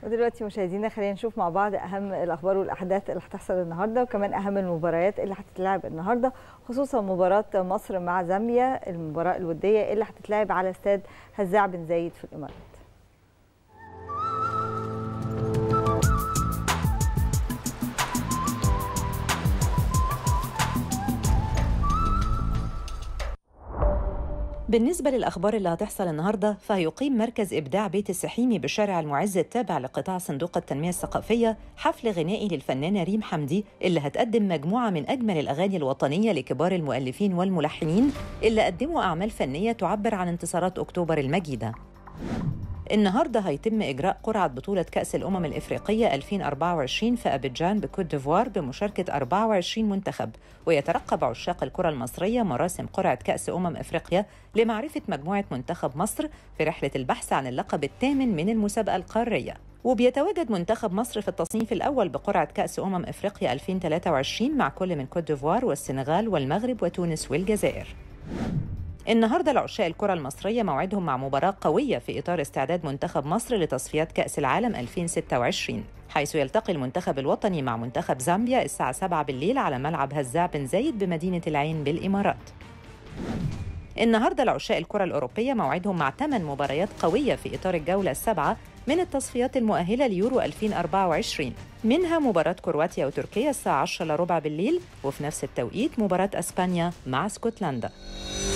ودلوقتي مشاهدينا خلينا نشوف مع بعض اهم الاخبار والاحداث اللي هتحصل النهارده وكمان اهم المباريات اللي هتتلعب النهارده خصوصا مباراه مصر مع زامبيا المباراه الوديه اللي هتتلعب على استاد هزاع بن زايد في الامارات بالنسبة للأخبار اللي هتحصل النهاردة فهيقيم مركز إبداع بيت السحيمي بشارع المعز التابع لقطاع صندوق التنمية الثقافية حفل غنائي للفنانة ريم حمدي اللي هتقدم مجموعة من أجمل الأغاني الوطنية لكبار المؤلفين والملحنين اللي قدموا أعمال فنية تعبر عن انتصارات أكتوبر المجيدة النهارده هيتم اجراء قرعه بطوله كاس الامم الافريقيه 2024 في ابيجان بكوت ديفوار بمشاركه 24 منتخب ويترقب عشاق الكره المصريه مراسم قرعه كاس امم افريقيا لمعرفه مجموعه منتخب مصر في رحله البحث عن اللقب الثامن من المسابقه القاريه وبيتواجد منتخب مصر في التصنيف الأول بقرعة كأس أمم إفريقيا 2023 مع كل من كوت ديفوار والسنغال والمغرب وتونس والجزائر النهارده العشاء الكرة المصرية موعدهم مع مباراة قوية في إطار استعداد منتخب مصر لتصفيات كأس العالم 2026 حيث يلتقي المنتخب الوطني مع منتخب زامبيا الساعة 7 بالليل على ملعب هزاع بن زايد بمدينة العين بالإمارات النهارده العشاء الكرة الأوروبية موعدهم مع ثمان مباريات قوية في إطار الجولة السابعة من التصفيات المؤهلة ليورو 2024 منها مباراة كرواتيا وتركيا الساعة 10 لربع بالليل وفي نفس التوقيت مباراة أسبانيا مع اسكتلندا